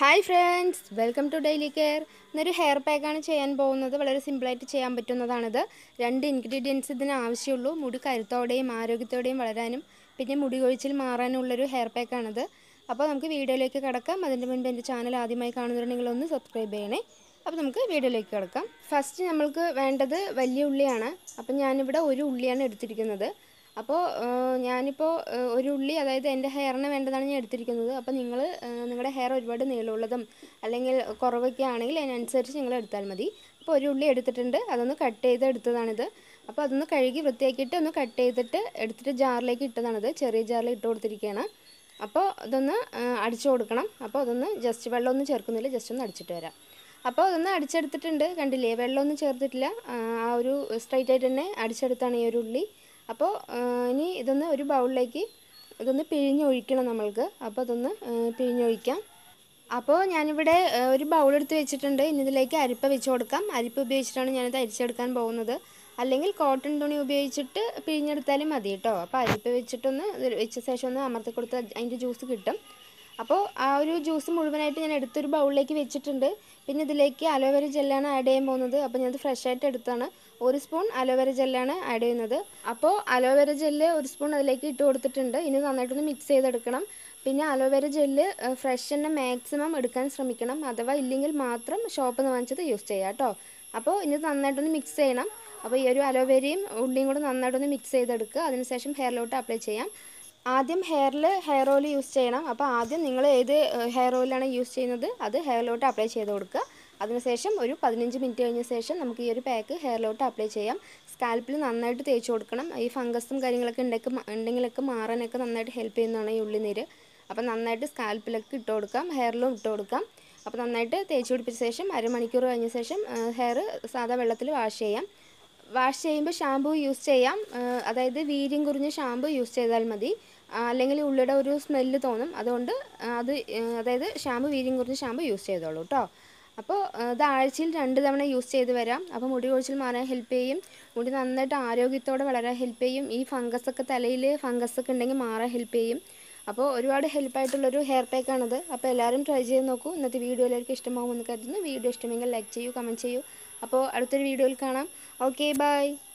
hi friends welcome to daily care ഇന്നൊരു hair പാക്കാണ് ചെയ്യാൻ പോകുന്നത് വളരെ സിമ്പിളായിട്ട് ചെയ്യാൻ പറ്റുന്നതാണിത് രണ്ട് ഇൻഗ്രീഡിയൻസ് ഇതിന് ആവശ്യമുള്ളൂ മുടി കരുത്തോടെയും ആരോഗ്യത്തോടെയും വളരാനും പിന്നെ മുടി കൊഴിച്ചിൽ മാറാനുള്ളൊരു ഹെയർ പാക്കാണിത് അപ്പോൾ നമുക്ക് വീഡിയോയിലേക്ക് കിടക്കാം അതിൻ്റെ മുൻപ് എൻ്റെ ചാനൽ ആദ്യമായി കാണുന്നവരുണ്ടെങ്കിൽ ഒന്ന് സബ്സ്ക്രൈബ് ചെയ്യണേ അപ്പോൾ നമുക്ക് വീഡിയോയിലേക്ക് കിടക്കാം ഫസ്റ്റ് നമ്മൾക്ക് വേണ്ടത് വലിയ ഉള്ളിയാണ് അപ്പം ഞാനിവിടെ ഒരു ഉള്ളിയാണ് എടുത്തിരിക്കുന്നത് അപ്പോൾ ഞാനിപ്പോൾ ഒരു ഉള്ളി അതായത് എൻ്റെ ഹെയറിന് വേണ്ടതാണ് ഞാൻ എടുത്തിരിക്കുന്നത് അപ്പോൾ നിങ്ങൾ നിങ്ങളുടെ ഹെയർ ഒരുപാട് നീളമുള്ളതും അല്ലെങ്കിൽ കുറവൊക്കെ ആണെങ്കിൽ അതിനനുസരിച്ച് നിങ്ങൾ എടുത്താൽ മതി അപ്പോൾ ഒരു ഉള്ളി എടുത്തിട്ടുണ്ട് അതൊന്ന് കട്ട് ചെയ്ത് എടുത്തതാണിത് അപ്പോൾ അതൊന്ന് കഴുകി വൃത്തിയാക്കിയിട്ട് ഒന്ന് കട്ട് ചെയ്തിട്ട് എടുത്തിട്ട് ജാറിലേക്ക് ഇട്ടതാണിത് ചെറിയ ജാറിൽ ഇട്ട് കൊടുത്തിരിക്കുകയാണ് അപ്പോൾ ഇതൊന്ന് അടിച്ചു കൊടുക്കണം അപ്പോൾ അതൊന്ന് ജസ്റ്റ് വെള്ളമൊന്നും ചേർക്കുന്നില്ല ജസ്റ്റ് ഒന്ന് അടിച്ചിട്ട് വരാം അപ്പോൾ അതൊന്ന് അടിച്ചെടുത്തിട്ടുണ്ട് കണ്ടില്ലേ വെള്ളമൊന്നും ചേർത്തിട്ടില്ല ആ ഒരു സ്ട്രൈറ്റ് ആയിട്ട് തന്നെ അടിച്ചെടുത്താണ് ഈ ഒരു ഉള്ളി അപ്പോൾ ഇനി ഇതൊന്ന് ഒരു ബൗളിലേക്ക് ഇതൊന്ന് പിഴിഞ്ഞൊഴിക്കണം നമ്മൾക്ക് അപ്പോൾ അതൊന്ന് പിഴിഞ്ഞൊഴിക്കാം അപ്പോൾ ഞാനിവിടെ ഒരു ബൗൾ എടുത്ത് വെച്ചിട്ടുണ്ട് ഇനി ഇതിലേക്ക് അരിപ്പ വെച്ച് കൊടുക്കാം അരിപ്പ ഉപയോഗിച്ചിട്ടാണ് ഞാനിത് അരിച്ചെടുക്കാൻ പോകുന്നത് അല്ലെങ്കിൽ കോട്ടൺ തുണി ഉപയോഗിച്ചിട്ട് പിഴിഞ്ഞെടുത്താലും മതി കേട്ടോ അപ്പോൾ അരിപ്പ വെച്ചിട്ടൊന്ന് വെച്ച ശേഷം ഒന്ന് അമർത്തി കൊടുത്താൽ അതിൻ്റെ ജ്യൂസ് കിട്ടും അപ്പോൾ ആ ഒരു ജ്യൂസ് മുഴുവനായിട്ട് ഞാൻ എടുത്തൊരു ബൗളിലേക്ക് വെച്ചിട്ടുണ്ട് പിന്നെ ഇതിലേക്ക് അലോവേര ജെല്ലാണ് ആഡ് ചെയ്യാൻ പോകുന്നത് അപ്പോൾ ഞാനത് ഫ്രഷ് ആയിട്ട് എടുത്താണ് ഒരു സ്പൂൺ അലോവേര ജെല്ലാണ് ആഡ് ചെയ്യുന്നത് അപ്പോൾ അലോവേര ജെല്ല് ഒരു സ്പൂൺ അതിലേക്ക് ഇട്ട് കൊടുത്തിട്ടുണ്ട് ഇനി നന്നായിട്ടൊന്ന് മിക്സ് ചെയ്തെടുക്കണം പിന്നെ അലോവേര ജെല്ല് ഫ്രഷ് തന്നെ മാക്സിമം എടുക്കാൻ ശ്രമിക്കണം അഥവാ ഇല്ലെങ്കിൽ മാത്രം ഷോപ്പിൽ നിന്ന് വാങ്ങിച്ചത് യൂസ് ചെയ്യാം കേട്ടോ അപ്പോൾ ഇനി നന്നായിട്ടൊന്ന് മിക്സ് ചെയ്യണം അപ്പോൾ ഈ ഒരു അലോവേരയും ഉള്ളിയും കൂടെ നന്നായിട്ടൊന്ന് മിക്സ് ചെയ്തെടുക്കുക അതിനുശേഷം ഹെയറിലോട്ട് അപ്ലൈ ചെയ്യാം ആദ്യം ഹെയറിൽ ഹെയർ ഓയിൽ യൂസ് ചെയ്യണം അപ്പോൾ ആദ്യം നിങ്ങൾ ഏത് ഹെയർ ഓയിലാണ് യൂസ് ചെയ്യുന്നത് അത് ഹെയറിലോട്ട് അപ്ലൈ ചെയ്ത് കൊടുക്കുക അതിനുശേഷം ഒരു പതിനഞ്ച് മിനിറ്റ് കഴിഞ്ഞ ശേഷം നമുക്ക് ഈ ഒരു പാക്ക് ഹെയറിലോട്ട് അപ്ലൈ ചെയ്യാം സ്കാൽപ്പിൽ നന്നായിട്ട് തേച്ച് കൊടുക്കണം ഈ ഫംഗസും കാര്യങ്ങളൊക്കെ ഉണ്ടെങ്കിൽ ഉണ്ടെങ്കിലൊക്കെ മാറാനൊക്കെ നന്നായിട്ട് ഹെൽപ്പ് ചെയ്യുന്നതാണ് ഈ ഉള്ളിനീര് അപ്പോൾ നന്നായിട്ട് സ്കാൽപ്പിലൊക്കെ ഇട്ട് കൊടുക്കാം ഹെയറിലും ഇട്ട് കൊടുക്കാം അപ്പോൾ നന്നായിട്ട് തേച്ച് പിടിപ്പിച്ച ശേഷം അരമണിക്കൂർ കഴിഞ്ഞ ശേഷം ഹെയർ സാധാ വെള്ളത്തിൽ വാഷ് ചെയ്യാം വാഷ് ചെയ്യുമ്പോൾ ഷാമ്പു യൂസ് ചെയ്യാം അതായത് വീര്യം കുറിഞ്ഞ ഷാമ്പു യൂസ് ചെയ്താൽ മതി അല്ലെങ്കിൽ ഉള്ളിയുടെ ഒരു സ്മെല്ല് തോന്നും അതുകൊണ്ട് അത് അതായത് ഷാമ്പു വീര്യം കുറിഞ്ഞ ഷാമ്പു യൂസ് ചെയ്തോളൂ കേട്ടോ അപ്പോൾ ഇത് ആഴ്ചയിൽ രണ്ട് തവണ യൂസ് ചെയ്ത് വരാം അപ്പോൾ മുടി കൊഴിച്ചിൽ മാറാൻ ഹെൽപ്പ് ചെയ്യും മുടി നന്നായിട്ട് ആരോഗ്യത്തോടെ വളരാൻ ഹെൽപ്പ് ചെയ്യും ഈ ഫംഗസൊക്കെ തലയിൽ ഫംഗസൊക്കെ ഉണ്ടെങ്കിൽ മാറാൻ ഹെൽപ്പ് ചെയ്യും അപ്പോൾ ഒരുപാട് ഹെൽപ്പായിട്ടുള്ളൊരു ഹെയർ പാക്കാണിത് അപ്പോൾ എല്ലാവരും ട്രൈ ചെയ്ത് നോക്കൂ ഇന്നത്തെ വീഡിയോ എല്ലാവർക്കും ഇഷ്ടമാകുമെന്ന് കരുതുന്നു വീഡിയോ ഇഷ്ടമെങ്കിൽ ലൈക്ക് ചെയ്യൂ കമൻറ്റ് ചെയ്യൂ അപ്പോൾ അടുത്തൊരു വീഡിയോയിൽ കാണാം ഓക്കെ ബൈ